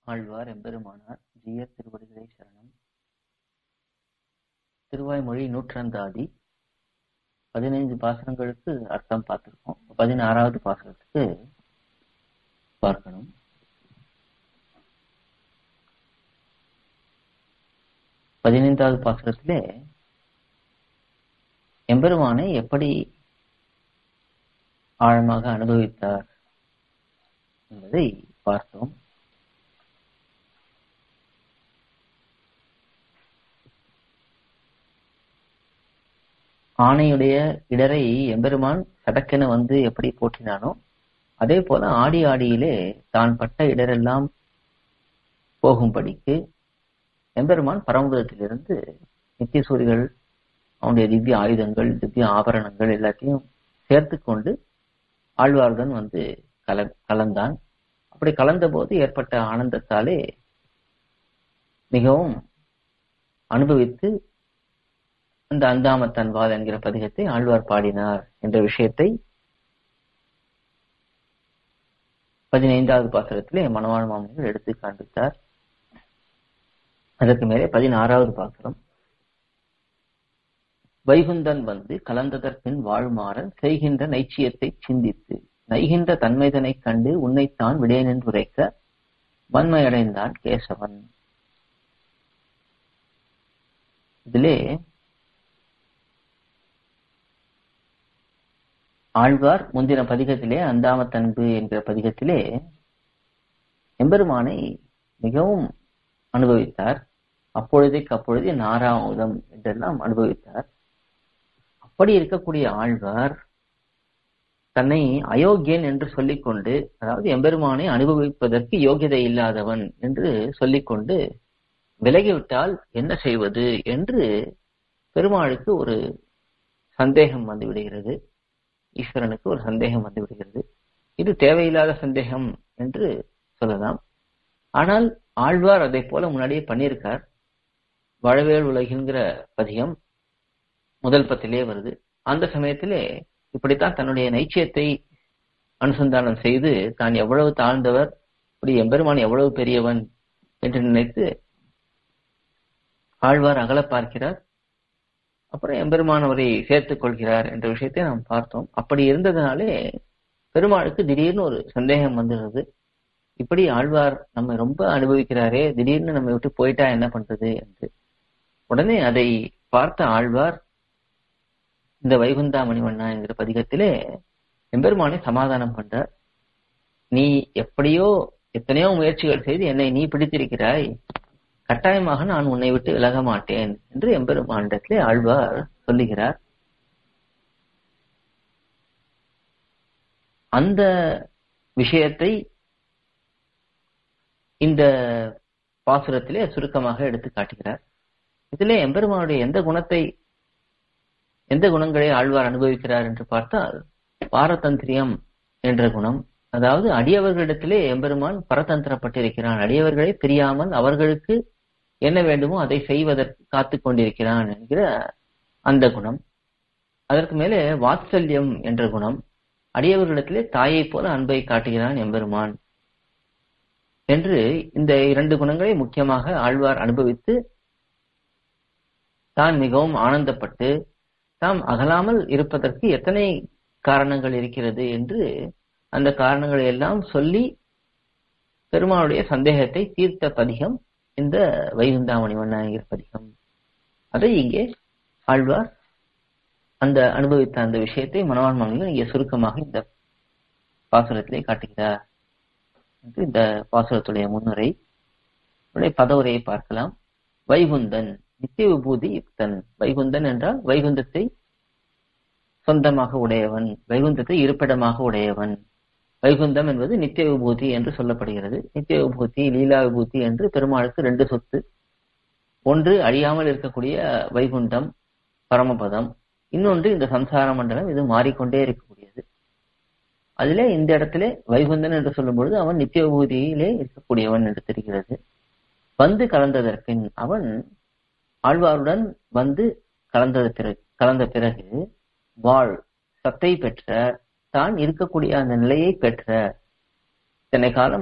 ஆழ்வார் எம்பெருமானார் ஜீயர் திருவடிகளே சரணம் திருவாய்மொழி நூற்றந்தாதி பதினைந்து பாசனங்களுக்கு அர்த்தம் பார்த்திருக்கோம் பதினாறாவது பாசனத்துக்கு பார்க்கணும் பதினைந்தாவது பாசனத்திலே எம்பெருமானை எப்படி ஆழமாக அனுபவித்தார் என்பதை பார்த்தோம் ஆணையுடைய இடரை எம்பெருமான் சடக்கென வந்து எப்படி போற்றினானோ அதே போல ஆடி ஆடியிலே தான் பட்ட இடரெல்லாம் போகும்படிக்கு எம்பெருமான் பரமபதத்திலிருந்து நித்திய சூரிகள் அவனுடைய திவ்ய ஆயுதங்கள் திவ்ய ஆபரணங்கள் எல்லாத்தையும் சேர்த்து கொண்டு ஆழ்வாருடன் வந்து கல கலந்தான் அப்படி கலந்த போது ஏற்பட்ட ஆனந்தத்தாலே மிகவும் அனுபவித்து அந்த அந்தாமத்தன்பால் என்கிற பதிகத்தை ஆழ்வார் பாடினார் என்ற விஷயத்தை பதினைந்தாவது பாசுரத்திலே மணவாழ் மாமனிகள் எடுத்து காண்பித்தார் அதற்கு மேலே பதினாறாவது பாசுரம் வைகுந்தன் வந்து கலந்ததற்பின் வாழ்மாறன் செய்கின்ற நைச்சியத்தை சிந்தித்து நைகின்ற தன்மைதனைக் கண்டு உன்னைத்தான் விடேன் உரைக்க வன்மையடைந்தான் கேசவன் இதிலே ஆழ்வார் முந்தின பதிகத்திலே அந்தாமத்தன்பு என்கிற பதிகத்திலே எம்பெருமானை மிகவும் அனுபவித்தார் அப்பொழுதைக்கு அப்பொழுதே நாராமுதம் என்றெல்லாம் அனுபவித்தார் அப்படி இருக்கக்கூடிய ஆழ்வார் தன்னை அயோக்கியன் என்று சொல்லிக்கொண்டு அதாவது எம்பெருமானை அனுபவிப்பதற்கு யோகியதை இல்லாதவன் என்று சொல்லிக்கொண்டு விலகிவிட்டால் என்ன செய்வது என்று பெருமாளுக்கு ஒரு சந்தேகம் வந்து விடுகிறது ஈஸ்வரனுக்கு ஒரு சந்தேகம் வந்து விடுகிறது இது தேவையில்லாத சந்தேகம் என்று சொல்லலாம் ஆனால் ஆழ்வார் அதை போல முன்னாடியே பண்ணியிருக்கார் வளவேல் உலகின்கிற பதியம் முதல் பத்திலே வருது அந்த சமயத்திலே இப்படித்தான் தன்னுடைய நைச்சியத்தை அனுசந்தானம் செய்து தான் எவ்வளவு தாழ்ந்தவர் இப்படி எம்பெருமான் எவ்வளவு பெரியவன் என்று நினைத்து ஆழ்வார் அகல பார்க்கிறார் அப்புறம் எம்பெருமான் அவரை சேர்த்துக் கொள்கிறார் என்ற விஷயத்தை நாம் பார்த்தோம் அப்படி இருந்ததுனாலே பெருமாளுக்கு திடீர்னு ஒரு சந்தேகம் வந்துடுறது இப்படி ஆழ்வார் நம்ம ரொம்ப அனுபவிக்கிறாரே திடீர்னு நம்ம விட்டு போயிட்டா என்ன பண்றது என்று உடனே அதை பார்த்த ஆழ்வார் இந்த வைகுந்தா மணிவண்ணா என்கிற பதிகத்திலே எம்பெருமானை சமாதானம் பண்றார் நீ எப்படியோ எத்தனையோ முயற்சிகள் செய்து என்னை நீ பிடித்திருக்கிறாய் கட்டாயமாக நான் உன்னை விட்டு விலக மாட்டேன் என்று எம்பெருமானிடத்திலே ஆழ்வார் சொல்லுகிறார் அந்த விஷயத்தை இந்த பாசுரத்திலே சுருக்கமாக எடுத்து காட்டுகிறார் இதிலே எம்பெருமானுடைய எந்த குணத்தை எந்த குணங்களை ஆழ்வார் அனுபவிக்கிறார் என்று பார்த்தால் பாரதந்திரியம் என்ற குணம் அதாவது அடியவர்களிடத்திலே எம்பெருமான் பரதந்திரப்பட்டிருக்கிறான் அடியவர்களை பிரியாமல் அவர்களுக்கு என்ன வேண்டுமோ அதை செய்வதற்கு காத்து கொண்டிருக்கிறான் என்கிற அந்த குணம் அதற்கு மேலே வாத்சல்யம் என்ற குணம் அடியவர்களிடத்திலே தாயை போல அன்பை காட்டுகிறான் எம்பெருமான் என்று இந்த இரண்டு குணங்களை முக்கியமாக ஆழ்வார் அனுபவித்து தான் மிகவும் ஆனந்தப்பட்டு தாம் அகலாமல் இருப்பதற்கு எத்தனை காரணங்கள் இருக்கிறது என்று அந்த காரணங்களை எல்லாம் சொல்லி பெருமானுடைய சந்தேகத்தை தீர்த்த பதிகம் இந்த வைகுந்தாமணி வண்ணாங்கிற பதிகம் அதை இங்கே ஆழ்வார் அந்த அனுபவித்த அந்த விஷயத்தை மனவான் மங்கலம் இங்கே சுருக்கமாக இந்த பாசுரத்திலே காட்டுகிறார் என்று இந்த பாசுரத்துடைய முன்னுரை பதவுரையை பார்க்கலாம் வைகுந்தன் நித்திய விபூதி யுக்தன் வைகுந்தன் என்றால் வைகுந்தத்தை சொந்தமாக உடையவன் வைகுந்தத்தை இருப்பிடமாக உடையவன் வைகுந்தம் என்பது நித்திய விபூதி என்று சொல்லப்படுகிறது நித்திய விபூதி லீலா விபூதி என்று பெருமாளுக்கு ரெண்டு சொத்து ஒன்று அழியாமல் இருக்கக்கூடிய வைகுண்டம் பரமபதம் இன்னொன்று இந்த சம்சார மண்டலம் இது மாறிக்கொண்டே இருக்கக்கூடியது அதிலே இந்த இடத்திலே வைகுந்தன் என்று சொல்லும் பொழுது அவன் நித்திய விபூதியிலே இருக்கக்கூடியவன் என்று தெரிகிறது வந்து கலந்ததற்பின் அவன் ஆழ்வாருடன் வந்து கலந்தது பிறகு கலந்த பிறகு வாழ் சத்தை பெற்ற தான் இருக்கக்கூடிய அந்த நிலையை பெற்ற இத்தனை காலம்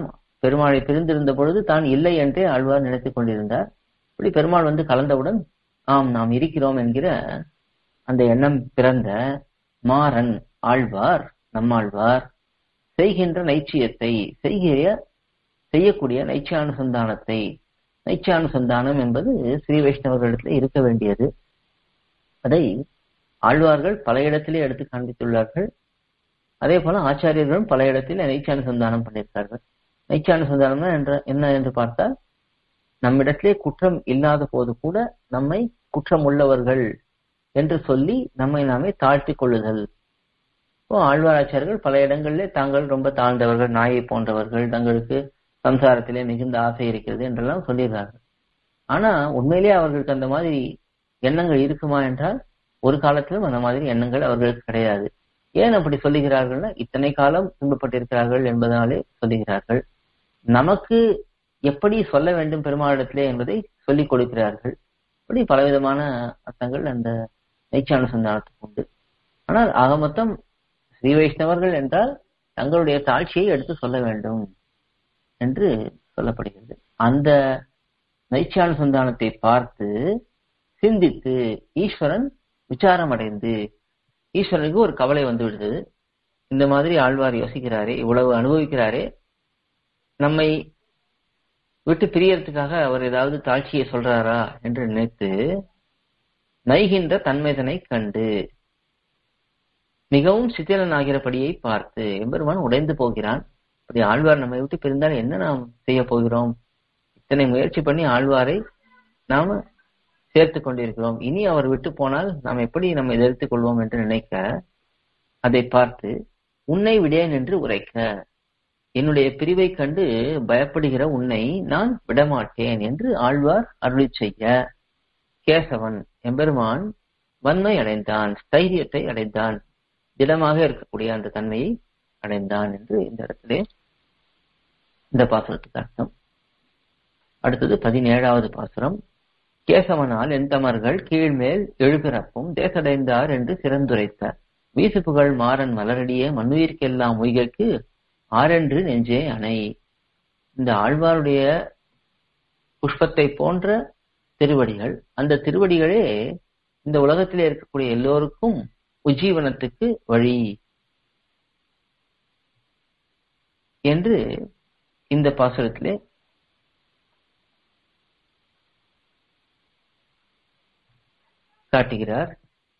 பெருமாளை பிரிந்திருந்த பொழுது தான் இல்லை என்றே ஆழ்வார் நினைத்துக் கொண்டிருந்தார் இப்படி பெருமாள் வந்து கலந்தவுடன் ஆம் நாம் இருக்கிறோம் என்கிற அந்த எண்ணம் பிறந்த மாறன் ஆழ்வார் நம்மாழ்வார் செய்கின்ற நைச்சியத்தை செய்கிற செய்யக்கூடிய நைச்சியானுசந்தானத்தை நைச்சியானுசந்தானம் என்பது ஸ்ரீ வைஷ்ணவர்களிடத்தில் இருக்க வேண்டியது அதை ஆழ்வார்கள் பல இடத்திலே எடுத்து காண்பித்துள்ளார்கள் அதே போல ஆச்சாரியர்களும் பல இடத்தில் நைச்சானுசந்தானம் பண்ணியிருக்கார்கள் நைச்சானுசந்தானம் என்ற என்ன என்று பார்த்தால் நம்மிடத்திலே குற்றம் இல்லாத போது கூட நம்மை குற்றம் உள்ளவர்கள் என்று சொல்லி நம்மை நாமே தாழ்த்தி கொள்ளுதல் இப்போ ஆழ்வாராச்சாரியர்கள் பல இடங்களிலே தாங்கள் ரொம்ப தாழ்ந்தவர்கள் நாயை போன்றவர்கள் தங்களுக்கு சம்சாரத்திலே மிகுந்த ஆசை இருக்கிறது என்றெல்லாம் சொல்லிடுறார்கள் ஆனா உண்மையிலேயே அவர்களுக்கு அந்த மாதிரி எண்ணங்கள் இருக்குமா என்றால் ஒரு காலத்திலும் அந்த மாதிரி எண்ணங்கள் அவர்களுக்கு கிடையாது ஏன் அப்படி சொல்லுகிறார்கள்னா இத்தனை காலம் துன்பப்பட்டிருக்கிறார்கள் என்பதனாலே சொல்லுகிறார்கள் நமக்கு எப்படி சொல்ல வேண்டும் பெருமாளிடத்திலே என்பதை சொல்லிக் கொடுக்கிறார்கள் இப்படி பலவிதமான அர்த்தங்கள் அந்த நைச்சானுசந்தானத்துக்கு உண்டு ஆனால் ஆக மொத்தம் ஸ்ரீ வைஷ்ணவர்கள் என்றால் தங்களுடைய தாழ்ச்சியை எடுத்து சொல்ல வேண்டும் என்று சொல்லப்படுகிறது அந்த நைச்சானுசந்தானத்தை பார்த்து சிந்தித்து ஈஸ்வரன் விசாரம் அடைந்து ஈஸ்வரனுக்கு ஒரு கவலை வந்து விடுது இந்த மாதிரி ஆழ்வார் யோசிக்கிறாரே இவ்வளவு அனுபவிக்கிறாரே நம்மை விட்டு பிரியறதுக்காக அவர் ஏதாவது தாழ்ச்சியை சொல்றாரா என்று நினைத்து நைகின்ற தன்மைதனை கண்டு மிகவும் சித்திரன் ஆகிறபடியை பார்த்து எம்பெருமான் உடைந்து போகிறான் அப்படி ஆழ்வார் நம்மை விட்டு பிரிந்தால் என்ன நாம் செய்ய போகிறோம் இத்தனை முயற்சி பண்ணி ஆழ்வாரை நாம சேர்த்து கொண்டிருக்கிறோம் இனி அவர் விட்டு போனால் நாம் எப்படி நம்ம எதிர்த்துக் கொள்வோம் என்று நினைக்க அதை பார்த்து உன்னை விடேன் என்று உரைக்க என்னுடைய பிரிவை கண்டு பயப்படுகிற உன்னை நான் விடமாட்டேன் என்று ஆழ்வார் அருளி செய்ய கேசவன் எம்பெருமான் வன்மை அடைந்தான் ஸ்தைரியத்தை அடைந்தான் திடமாக இருக்கக்கூடிய அந்த தன்மையை அடைந்தான் என்று இந்த இடத்திலே இந்த பாசுரத்துக்கு அர்த்தம் அடுத்தது பதினேழாவது பாசுரம் கேசவனால் எந்தமர்கள் கீழ்மேல் எழுபிறப்பும் தேசடைந்தார் என்று சிறந்துரைத்தார் வீசுப்புகள் மாறன் மலரடியே மண்ணுயிர்க்கெல்லாம் உய்கைக்கு ஆரென்று நெஞ்சே அணை இந்த ஆழ்வாருடைய புஷ்பத்தை போன்ற திருவடிகள் அந்த திருவடிகளே இந்த உலகத்திலே இருக்கக்கூடிய எல்லோருக்கும் உஜ்ஜீவனத்துக்கு வழி என்று இந்த பாசுரத்திலே காட்டுகிறார்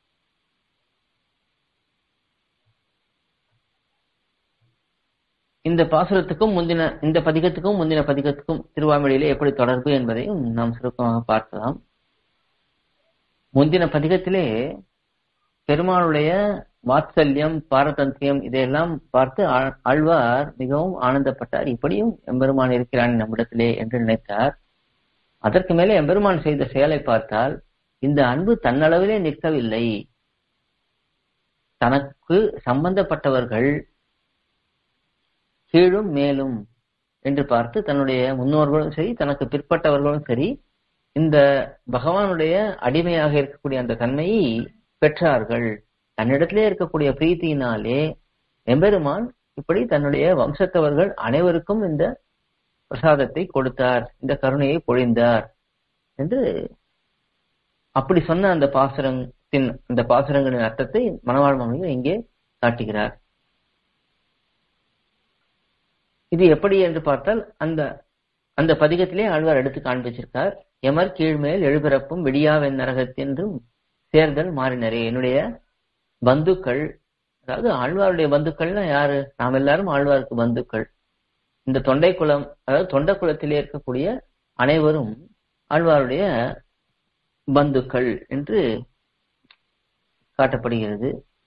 இந்த பாசுரத்துக்கும் முந்தின இந்த பதிகத்துக்கும் முந்தின பதிகத்துக்கும் திருவாமொழியிலே எப்படி தொடர்பு என்பதையும் நாம் சுருக்கமாக பார்க்கலாம் முந்தின பதிகத்திலே பெருமாளுடைய வாத்சல்யம் பாரதந்தியம் இதையெல்லாம் பார்த்து ஆழ்வார் மிகவும் ஆனந்தப்பட்டார் இப்படியும் எம்பெருமான் இருக்கிறான் நம்மிடத்திலே என்று நினைத்தார் அதற்கு மேலே எம்பெருமான் செய்த செயலை பார்த்தால் இந்த அன்பு தன்னளவிலே நிற்கவில்லை தனக்கு சம்பந்தப்பட்டவர்கள் கீழும் மேலும் என்று பார்த்து தன்னுடைய முன்னோர்களும் சரி தனக்கு பிற்பட்டவர்களும் சரி இந்த பகவானுடைய அடிமையாக இருக்கக்கூடிய அந்த தன்மையை பெற்றார்கள் தன்னிடத்திலே இருக்கக்கூடிய பிரீத்தியினாலே எம்பெருமான் இப்படி தன்னுடைய வம்சத்தவர்கள் அனைவருக்கும் இந்த பிரசாதத்தை கொடுத்தார் இந்த கருணையை பொழிந்தார் என்று அப்படி சொன்ன அந்த பாசுரத்தின் அந்த பாசுரங்களின் அர்த்தத்தை மணவாழ் மாமிகள் இங்கே காட்டுகிறார் இது எப்படி என்று பார்த்தால் அந்த அந்த பதிகத்திலே ஆழ்வார் எடுத்து காண்பிச்சிருக்கார் எமர் கீழ்மேல் எழுபிறப்பும் விடியாவென் நரகத்தென்றும் சேர்தல் மாறினரே என்னுடைய பந்துக்கள் அதாவது ஆழ்வாருடைய பந்துக்கள்னா யாரு நாம் எல்லாரும் ஆழ்வாருக்கு பந்துக்கள் இந்த தொண்டை குளம் அதாவது தொண்டை குளத்திலே இருக்கக்கூடிய அனைவரும் ஆழ்வாருடைய பந்துக்கள் என்று காட்டப்படுகிறது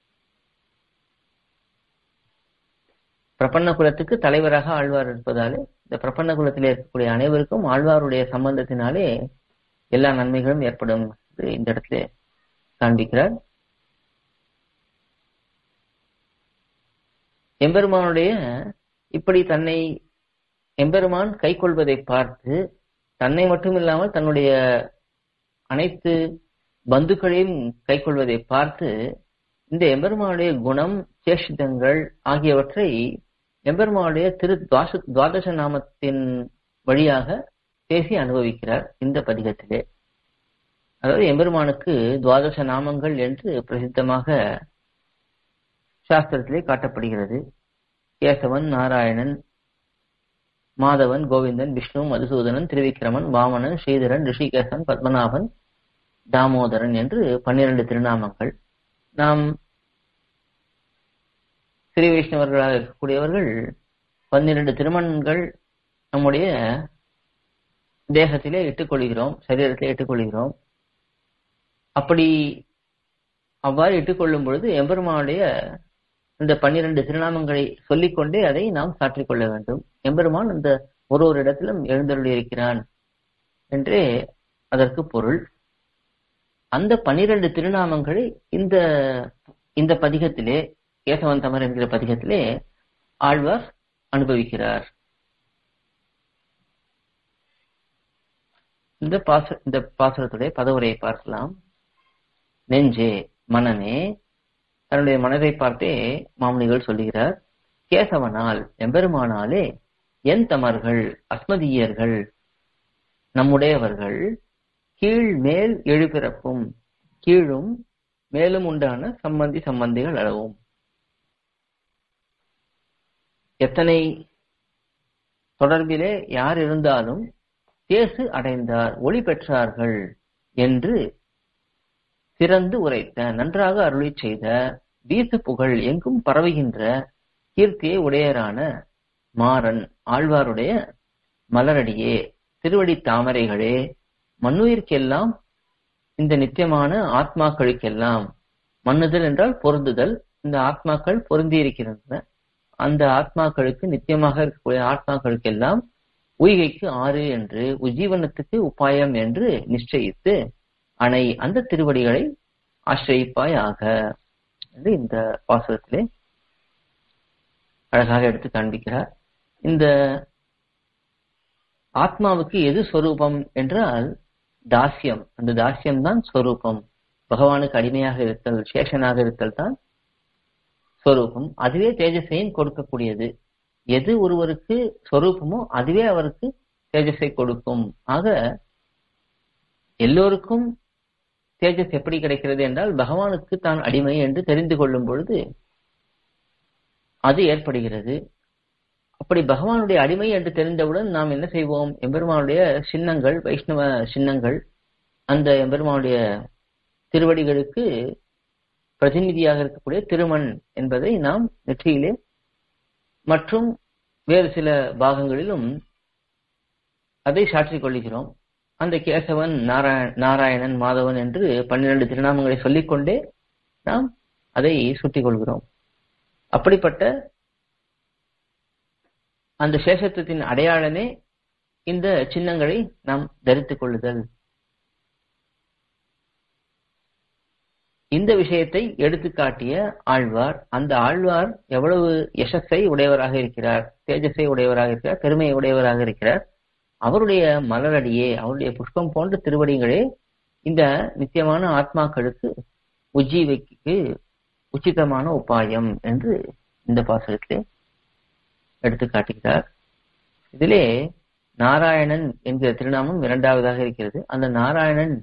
பிரபன்ன குலத்துக்கு தலைவராக ஆழ்வார் இருப்பதாலே இந்த பிரபன்ன குலத்திலே இருக்கக்கூடிய அனைவருக்கும் ஆழ்வாருடைய சம்பந்தத்தினாலே எல்லா நன்மைகளும் ஏற்படும் என்று இந்த இடத்துல காண்பிக்கிறார் எம்பெருமானுடைய இப்படி தன்னை எம்பெருமான் கை கொள்வதை பார்த்து தன்னை மட்டும் இல்லாமல் தன்னுடைய அனைத்து பந்துக்களையும் கை கொள்வதை பார்த்து இந்த எம்பெருமானுடைய குணம் சேஷிதங்கள் ஆகியவற்றை எம்பெருமானுடைய திரு துவாச துவாதச நாமத்தின் வழியாக பேசி அனுபவிக்கிறார் இந்த பதிகத்திலே அதாவது எம்பெருமானுக்கு துவாதச நாமங்கள் என்று பிரசித்தமாக சாஸ்திரத்திலே காட்டப்படுகிறது கேசவன் நாராயணன் மாதவன் கோவிந்தன் விஷ்ணு மதுசூதனன் திருவிக்கிரமன் வாமனன் ஸ்ரீதரன் ரிஷிகேசன் பத்மநாபன் தாமோதரன் என்று பன்னிரண்டு திருநாமங்கள் நாம் ஸ்ரீ வைஷ்ணவர்களாக இருக்கக்கூடியவர்கள் பன்னிரண்டு திருமணங்கள் நம்முடைய தேகத்திலே இட்டுக்கொள்கிறோம் சரீரத்திலே இட்டுக்கொள்கிறோம் அப்படி அவ்வாறு இட்டுக்கொள்ளும் பொழுது எம்பெருமானுடைய இந்த பன்னிரண்டு திருநாமங்களை சொல்லிக்கொண்டே அதை நாம் சாற்றிக் கொள்ள வேண்டும் எம்பெருமான் இந்த ஒரு ஒரு இடத்திலும் எழுந்தருளி இருக்கிறான் என்றே அதற்கு பொருள் அந்த பன்னிரண்டு திருநாமங்களை இந்த இந்த பதிகத்திலே கேசவன் தமர் என்கிற பதிகத்திலே ஆழ்வார் அனுபவிக்கிறார் இந்த பாச இந்த பாசுரத்துடைய பதவுரையை பார்க்கலாம் நெஞ்சே மனமே தன்னுடைய மனதை பார்த்தே மாமுனிகள் சொல்லுகிறார் கேசவனால் எம்பெருமானாலே என் தமர்கள் அஸ்மதியர்கள் நம்முடையவர்கள் கீழ் மேல் எழுபிறப்பும் கீழும் மேலும் உண்டான சம்பந்தி சம்பந்திகள் அளவும் எத்தனை தொடர்பிலே யார் இருந்தாலும் தேசு அடைந்தார் ஒளி பெற்றார்கள் என்று சிறந்து உரைத்த நன்றாக அருளி செய்த வீசு புகழ் எங்கும் பரவுகின்ற கீர்த்தியை உடையரான மாறன் ஆழ்வாருடைய மலரடியே திருவடி தாமரைகளே மண்ணுயிர்க்கெல்லாம் இந்த நித்தியமான ஆத்மாக்களுக்கெல்லாம் மன்னுதல் என்றால் பொருந்துதல் இந்த ஆத்மாக்கள் பொருந்தி இருக்கின்றன அந்த ஆத்மாக்களுக்கு நித்தியமாக இருக்கக்கூடிய ஆத்மாக்களுக்கெல்லாம் உய்கைக்கு ஆறு என்று உஜீவனத்துக்கு உபாயம் என்று நிச்சயித்து அணை அந்த திருவடிகளை ஆசிரியிப்பாயாக என்று இந்த பாசுரத்திலே அழகாக எடுத்து காண்பிக்கிறார் இந்த ஆத்மாவுக்கு எது ஸ்வரூபம் என்றால் தாஸ்யம் அந்த தாஸ்யம் தான் ஸ்வரூபம் பகவானுக்கு அடிமையாக இருத்தல் சேஷனாக இருத்தல் தான் ஸ்வரூபம் அதுவே தேஜஸையும் கொடுக்கக்கூடியது எது ஒருவருக்கு ஸ்வரூபமோ அதுவே அவருக்கு தேஜஸை கொடுக்கும் ஆக எல்லோருக்கும் தேஜஸ் எப்படி கிடைக்கிறது என்றால் பகவானுக்கு தான் அடிமை என்று தெரிந்து கொள்ளும் பொழுது அது ஏற்படுகிறது அப்படி பகவானுடைய அடிமை என்று தெரிந்தவுடன் நாம் என்ன செய்வோம் எம்பெருமானுடைய சின்னங்கள் வைஷ்ணவ சின்னங்கள் அந்த எம்பெருமானுடைய திருவடிகளுக்கு பிரதிநிதியாக இருக்கக்கூடிய திருமண் என்பதை நாம் நெற்றியிலே மற்றும் வேறு சில பாகங்களிலும் அதை சாற்றிக் கொள்கிறோம் அந்த கேசவன் நாராயண நாராயணன் மாதவன் என்று பன்னிரண்டு திருநாமங்களை சொல்லிக்கொண்டே நாம் அதை சுட்டிக் கொள்கிறோம் அப்படிப்பட்ட அந்த சேஷத்துவத்தின் அடையாளமே இந்த சின்னங்களை நாம் தரித்துக் கொள்ளுதல் இந்த விஷயத்தை எடுத்து காட்டிய ஆழ்வார் அந்த ஆழ்வார் எவ்வளவு யசஸை உடையவராக இருக்கிறார் தேஜஸை உடையவராக இருக்கிறார் பெருமையை உடையவராக இருக்கிறார் அவருடைய மலரடியே அவருடைய புஷ்பம் போன்ற திருவடிகளே இந்த நித்தியமான ஆத்மாக்களுக்கு உஜ்ஜீவைக்கு உச்சிதமான உபாயம் என்று இந்த பாசுரத்திலே எடுத்து காட்டுகிறார் இதிலே நாராயணன் என்கிற திருநாமம் இரண்டாவதாக இருக்கிறது அந்த நாராயணன்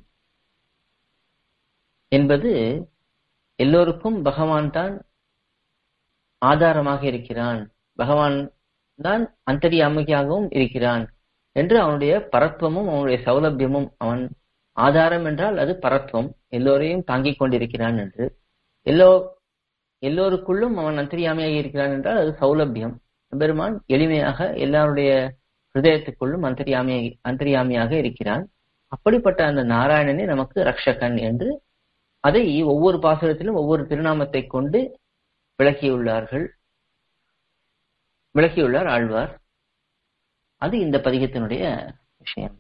என்பது எல்லோருக்கும் பகவான் தான் ஆதாரமாக இருக்கிறான் பகவான் தான் அந்தரியாமையாகவும் இருக்கிறான் என்று அவனுடைய பரத்வமும் அவனுடைய சௌலபியமும் அவன் ஆதாரம் என்றால் அது பரத்வம் எல்லோரையும் தாங்கிக் கொண்டிருக்கிறான் என்று எல்லோ எல்லோருக்குள்ளும் அவன் அந்தரியாமையாக இருக்கிறான் என்றால் அது சௌலபியம் பெருமான் எளிமையாக எல்லாருடைய ஹிருதயத்துக்குள்ளும் அந்தரியாமையை அந்தரியாமியாக இருக்கிறான் அப்படிப்பட்ட அந்த நாராயணனே நமக்கு ரக்ஷகன் என்று அதை ஒவ்வொரு பாசுரத்திலும் ஒவ்வொரு திருநாமத்தை கொண்டு விளக்கியுள்ளார்கள் விளக்கியுள்ளார் ஆழ்வார் அது இந்த பதிகத்தினுடைய விஷயம்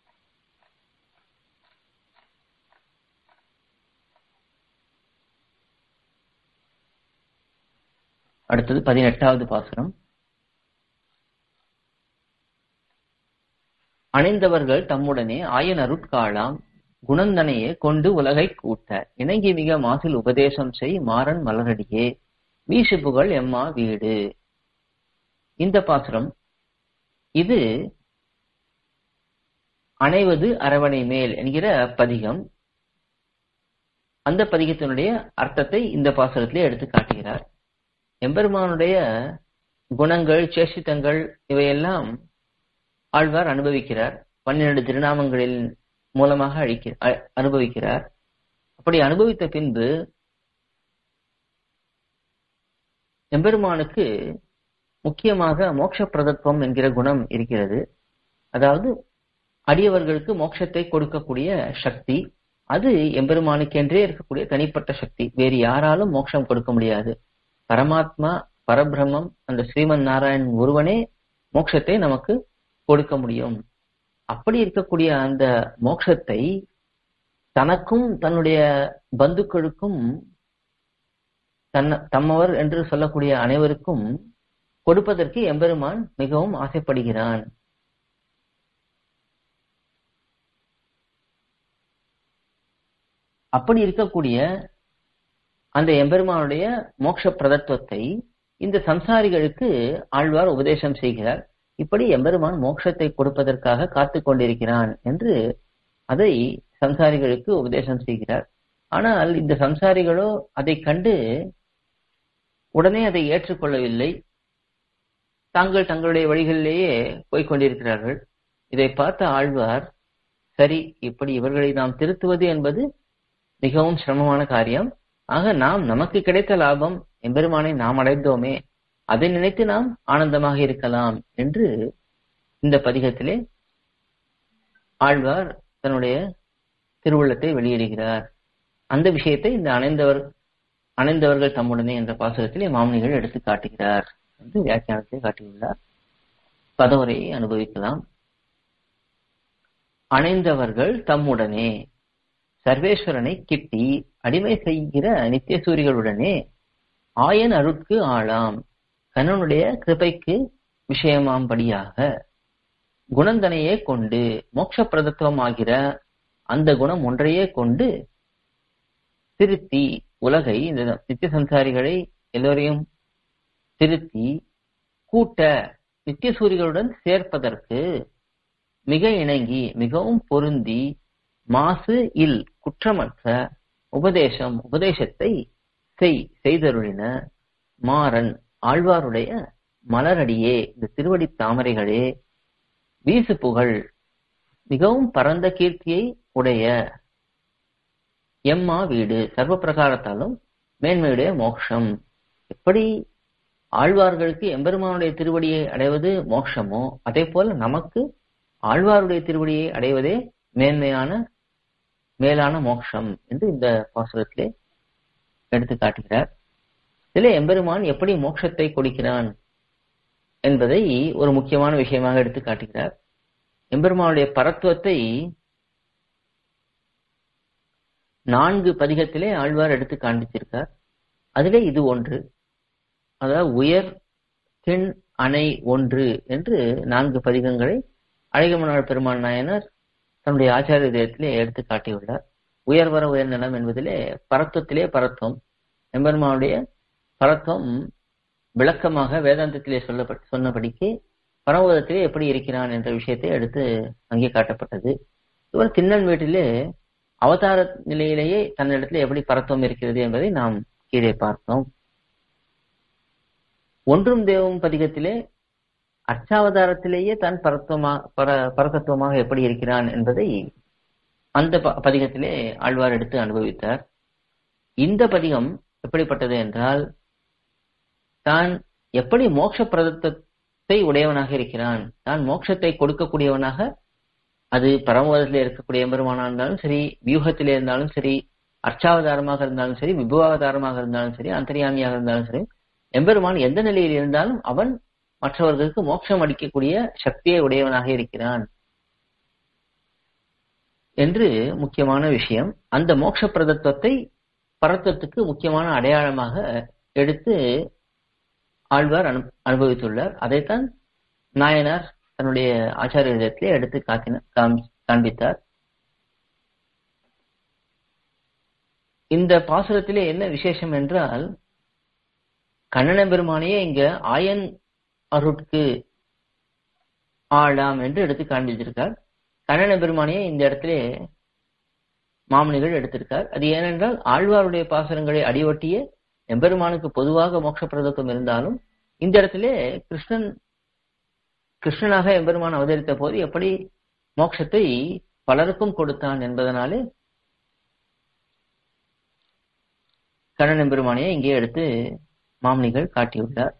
அடுத்தது பதினெட்டாவது பாசுரம் அணைந்தவர்கள் தம்முடனே ஆயன் அருட்காளாம் குணந்தனையே கொண்டு உலகை கூட்ட இணங்கி மிக மாசில் உபதேசம் செய் மாறன் மலரடியே வீசு புகழ் எம்மா வீடு இந்த பாசுரம் இது அணைவது அரவணை மேல் என்கிற பதிகம் அந்த பதிகத்தினுடைய அர்த்தத்தை இந்த பாசுரத்திலே எடுத்து காட்டுகிறார் எம்பெருமானுடைய குணங்கள் சேஷித்தங்கள் இவையெல்லாம் ஆழ்வார் அனுபவிக்கிறார் பன்னிரண்டு திருநாமங்களின் மூலமாக அழிக்க அ- அனுபவிக்கிறார் அப்படி அனுபவித்த பின்பு எம்பெருமானுக்கு முக்கியமாக மோட்ச பிரதத்துவம் என்கிற குணம் இருக்கிறது அதாவது அடியவர்களுக்கு மோட்சத்தை கொடுக்கக்கூடிய சக்தி அது எம்பெருமானுக்கென்றே இருக்கக்கூடிய தனிப்பட்ட சக்தி வேறு யாராலும் மோட்சம் கொடுக்க முடியாது பரமாத்மா பரபிரம்மம் அந்த ஸ்ரீமன் நாராயணன் ஒருவனே மோட்சத்தை நமக்கு கொடுக்க முடியும் அப்படி இருக்கக்கூடிய அந்த மோட்சத்தை தனக்கும் தன்னுடைய பந்துக்களுக்கும் தன்ன தம்மவர் என்று சொல்லக்கூடிய அனைவருக்கும் கொடுப்பதற்கு எம்பெருமான் மிகவும் ஆசைப்படுகிறான் அப்படி இருக்கக்கூடிய அந்த எம்பெருமானுடைய மோட்ச பிரதத்துவத்தை இந்த சம்சாரிகளுக்கு ஆழ்வார் உபதேசம் செய்கிறார் இப்படி எம்பெருமான் மோட்சத்தை கொடுப்பதற்காக காத்து கொண்டிருக்கிறான் என்று அதை சம்சாரிகளுக்கு உபதேசம் செய்கிறார் ஆனால் இந்த சம்சாரிகளோ அதை கண்டு உடனே அதை ஏற்றுக்கொள்ளவில்லை தாங்கள் தங்களுடைய வழிகளிலேயே போய்க் கொண்டிருக்கிறார்கள் இதை பார்த்த ஆழ்வார் சரி இப்படி இவர்களை நாம் திருத்துவது என்பது மிகவும் சிரமமான காரியம் ஆக நாம் நமக்கு கிடைத்த லாபம் எம்பெருமானை நாம் அடைந்தோமே அதை நினைத்து நாம் ஆனந்தமாக இருக்கலாம் என்று இந்த பதிகத்திலே ஆழ்வார் தன்னுடைய திருவுள்ளத்தை வெளியிடுகிறார் அந்த விஷயத்தை இந்த அணைந்தவர் அணைந்தவர்கள் தம்முடனே என்ற பாசுரத்திலே மாமுனிகள் எடுத்து காட்டுகிறார் என்று வியாக்கியானத்தை காட்டியுள்ளார் பதவரையை அனுபவிக்கலாம் அணைந்தவர்கள் தம்முடனே சர்வேஸ்வரனை கிட்டி அடிமை செய்கிற நித்தியசூரிகளுடனே ஆயன் அருட்கு ஆளாம் கண்ணனுடைய கிருபைக்கு விஷயமாம்படியாக குணந்தனையே கொண்டு மோட்ச பிரதத்துவமாகிற அந்த குணம் ஒன்றையே கொண்டு திருத்தி உலகை இந்த நித்திய சம்சாரிகளை எல்லோரையும் திருத்தி கூட்ட நித்திய சூரிகளுடன் சேர்ப்பதற்கு மிக இணங்கி மிகவும் பொருந்தி மாசு இல் குற்றமற்ற உபதேசம் உபதேசத்தை செய் செய்தருளின மாறன் ஆழ்வாருடைய மலரடியே இந்த திருவடி தாமரைகளே வீசு புகழ் மிகவும் பரந்த கீர்த்தியை உடைய எம்மா வீடு சர்வ பிரகாரத்தாலும் மேன்மையுடைய மோட்சம் எப்படி ஆழ்வார்களுக்கு எம்பெருமானுடைய திருவடியை அடைவது மோட்சமோ அதே போல நமக்கு ஆழ்வாருடைய திருவடியை அடைவதே மேன்மையான மேலான மோட்சம் என்று இந்த பாசுரத்திலே எடுத்து காட்டுகிறார் இதிலே எம்பெருமான் எப்படி மோட்சத்தை கொடுக்கிறான் என்பதை ஒரு முக்கியமான விஷயமாக எடுத்து காட்டுகிறார் எம்பெருமானுடைய பரத்துவத்தை நான்கு பதிகத்திலே ஆழ்வார் எடுத்து காண்பித்திருக்கார் அதிலே இது ஒன்று அதாவது உயர் திண் அணை ஒன்று என்று நான்கு பதிகங்களை அழகமனார் பெருமாள் நாயனர் தன்னுடைய ஆச்சாரிய தேயத்திலே எடுத்து காட்டியுள்ளார் உயர்வர உயர்நிலம் என்பதிலே பரத்துவத்திலே பரத்துவம் எம்பெருமானுடைய பரத்துவம் விளக்கமாக வேதாந்தத்திலே சொல்லப்பட்டு சொன்னபடிக்கு பரமபதத்திலே எப்படி இருக்கிறான் என்ற விஷயத்தை எடுத்து அங்கே காட்டப்பட்டது இவர் திண்ணன் வீட்டிலே அவதார நிலையிலேயே தன்னிடத்தில் எப்படி பரத்துவம் இருக்கிறது என்பதை நாம் கீழே பார்த்தோம் ஒன்றும் தேவம் பதிகத்திலே அர்ச்சாவதாரத்திலேயே தான் பரத்துவமா பர பரதத்துவமாக எப்படி இருக்கிறான் என்பதை அந்த ப- பதிகத்திலே ஆழ்வார் எடுத்து அனுபவித்தார் இந்த பதிகம் எப்படிப்பட்டது என்றால் தான் எப்படி மோட்ச பிரதத்தை உடையவனாக இருக்கிறான் தான் மோட்சத்தை கொடுக்கக்கூடியவனாக அது பரமபதத்திலே இருக்கக்கூடிய எம்பெருமானா இருந்தாலும் சரி வியூகத்திலே இருந்தாலும் சரி அர்ச்சாவதாரமாக இருந்தாலும் சரி விபுவாவதாரமாக இருந்தாலும் சரி அந்தரியாமியாக இருந்தாலும் சரி எம்பெருமான் எந்த நிலையில் இருந்தாலும் அவன் மற்றவர்களுக்கு மோட்சம் அளிக்கக்கூடிய சக்தியை உடையவனாக இருக்கிறான் என்று முக்கியமான விஷயம் அந்த மோட்ச பிரதத்துவத்தை பரத்துவத்துக்கு முக்கியமான அடையாளமாக எடுத்து ஆழ்வார் அனு அனுபவித்துள்ளார் அதைத்தான் நாயனார் தன்னுடைய ஆச்சாரியத்திலே எடுத்து காட்டின காம்- காண்பித்தார் இந்த பாசுரத்திலே என்ன விசேஷம் என்றால் கண்ணன பெருமானையே இங்க ஆயன் அருட்கு ஆழாம் என்று எடுத்து காண்பிச்சிருக்கார் கண்ணன பெருமானையே இந்த இடத்துல மாமனிகள் எடுத்திருக்கார் அது ஏனென்றால் ஆழ்வாருடைய பாசனங்களை அடிவொட்டிய எம்பெருமானுக்கு பொதுவாக மோட்ச பிரதத்துவம் இருந்தாலும் இந்த இடத்திலே கிருஷ்ணன் கிருஷ்ணனாக எம்பெருமான் அவதரித்த போது எப்படி மோட்சத்தை பலருக்கும் கொடுத்தான் என்பதனாலே கண்ணன் எம்பெருமானையே இங்கே எடுத்து மாமனிகள் காட்டியுள்ளார்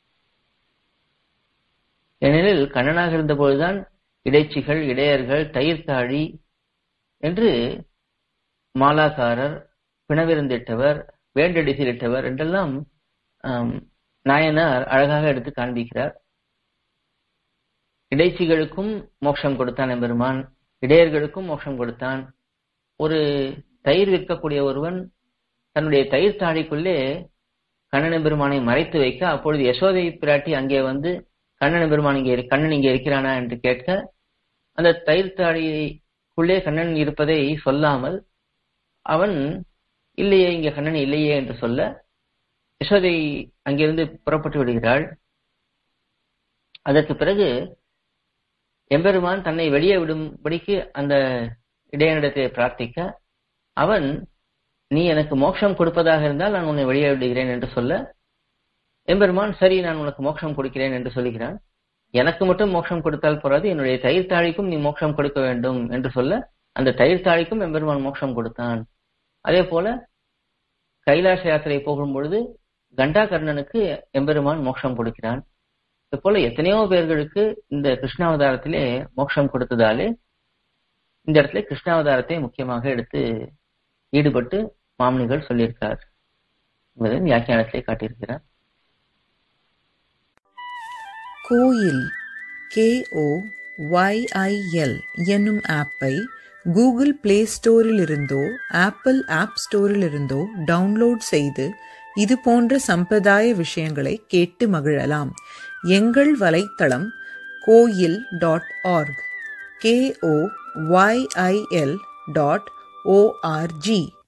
ஏனெனில் கண்ணனாக இருந்தபோதுதான் இடைச்சிகள் இடையர்கள் தயிர்த்தாழி என்று மாலாக்காரர் பிணவிருந்திட்டவர் வேண்டடிசிலிட்டவர் என்றெல்லாம் நாயனார் அழகாக எடுத்து காண்பிக்கிறார் இடைச்சிகளுக்கும் மோட்சம் கொடுத்தான் எம்பெருமான் இடையர்களுக்கும் மோட்சம் கொடுத்தான் ஒரு தயிர் விற்கக்கூடிய ஒருவன் தன்னுடைய தயிர் தாழிக்குள்ளே கண்ணன பெருமானை மறைத்து வைக்க அப்பொழுது யசோதை பிராட்டி அங்கே வந்து கண்ணன பெருமான் இங்கே கண்ணன் இங்கே இருக்கிறானா என்று கேட்க அந்த தயிர் தாழிக்குள்ளே கண்ணன் இருப்பதை சொல்லாமல் அவன் இல்லையே இங்க கண்ணன் இல்லையே என்று சொல்ல யசோதை அங்கிருந்து புறப்பட்டு விடுகிறாள் அதற்கு பிறகு எம்பெருமான் தன்னை வெளியே விடும்படிக்கு அந்த இடையனிடத்தை பிரார்த்திக்க அவன் நீ எனக்கு மோட்சம் கொடுப்பதாக இருந்தால் நான் உன்னை வெளியே விடுகிறேன் என்று சொல்ல எம்பெருமான் சரி நான் உனக்கு மோட்சம் கொடுக்கிறேன் என்று சொல்லுகிறான் எனக்கு மட்டும் மோட்சம் கொடுத்தால் போறாது என்னுடைய தயிர் தாழிக்கும் நீ மோட்சம் கொடுக்க வேண்டும் என்று சொல்ல அந்த தயிர் தாழிக்கும் எம்பெருமான் மோட்சம் கொடுத்தான் அதே போல கைலாச யாத்திரை போகும் பொழுது கண்டாகர்ணனுக்கு எம்பெருமான் மோட்சம் கொடுக்கிறான் இது போல எத்தனையோ பேர்களுக்கு இந்த கிருஷ்ணாவதாரத்திலே மோட்சம் கொடுத்ததாலே இந்த இடத்துல கிருஷ்ணாவதாரத்தை முக்கியமாக எடுத்து ஈடுபட்டு மாமனிகள் சொல்லியிருக்கார் என்பதை வியாக்கியானத்திலே காட்டியிருக்கிறார் கோயில் கேஓ ஒய்ஐஎல் என்னும் ஆப்பை கூகுள் பிளே ஸ்டோரிலிருந்தோ ஆப்பிள் ஆப் ஸ்டோரிலிருந்தோ டவுன்லோட் செய்து இது போன்ற சம்பிரதாய விஷயங்களை கேட்டு மகிழலாம் எங்கள் வலைத்தளம் கோயில் dot org K O Y I L dot O R G